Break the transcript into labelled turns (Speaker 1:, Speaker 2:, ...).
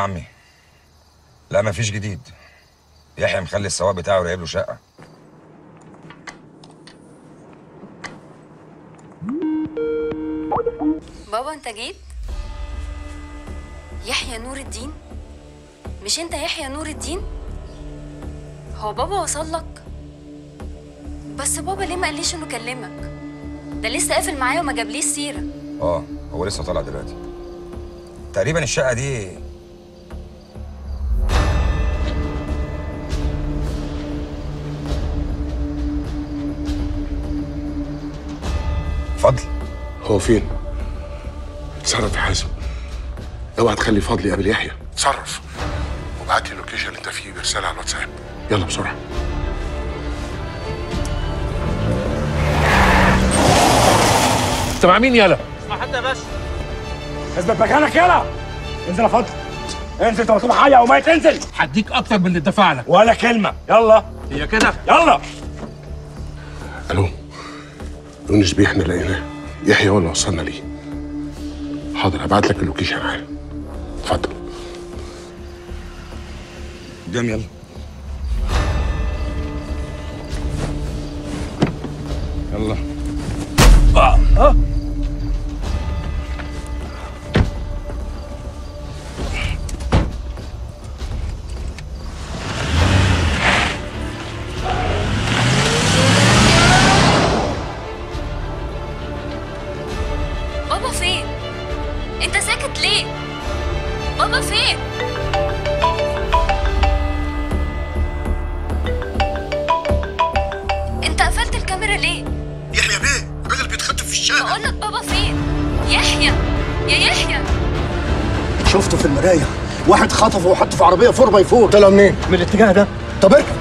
Speaker 1: عمي لا مفيش جديد يحيى مخلي السواق بتاعه راقب له شقه
Speaker 2: بابا انت جيت يحيى نور الدين مش انت يحيى نور الدين هو بابا وصل لك بس بابا ليه ما قاليش انه كلمك ده لسه قافل معايا وما جابليش سيره
Speaker 1: اه هو لسه طالع دلوقتي تقريبا الشقه دي فضل
Speaker 3: هو فين؟ اتصرف يا حازم اوعى تخلي فضل يقابل يحيى اتصرف وابعت لي اللوكيشن اللي انت فيه برساله على الواتساب يلا بسرعه
Speaker 4: انت مع مين يالا؟
Speaker 5: اثبت مكانك يلا انزل يا فضل انزل انت مطلوب حاجه وما تنزل
Speaker 4: هديك اكتر من اللي دفع لك
Speaker 5: ولا كلمه يلا
Speaker 4: هي كده
Speaker 5: يلا
Speaker 3: الو يونس بيه احنا لقيناه يحيى هو اللي وصلنا ليه حاضر هبعت لك اللوكيشن حالا اتفضل
Speaker 1: قدام يلا يلا
Speaker 2: بابا فين انت ساكت ليه بابا فين انت قفلت الكاميرا ليه
Speaker 6: يحيى بيه الراجل بيتخطف في الشارع
Speaker 2: بقول لك بابا فين يحيى يا يحيى
Speaker 6: شفته في المرايه واحد خطفه وحطه في عربيه فور باي فور
Speaker 3: طلع منين؟
Speaker 6: من الاتجاه ده طب اركب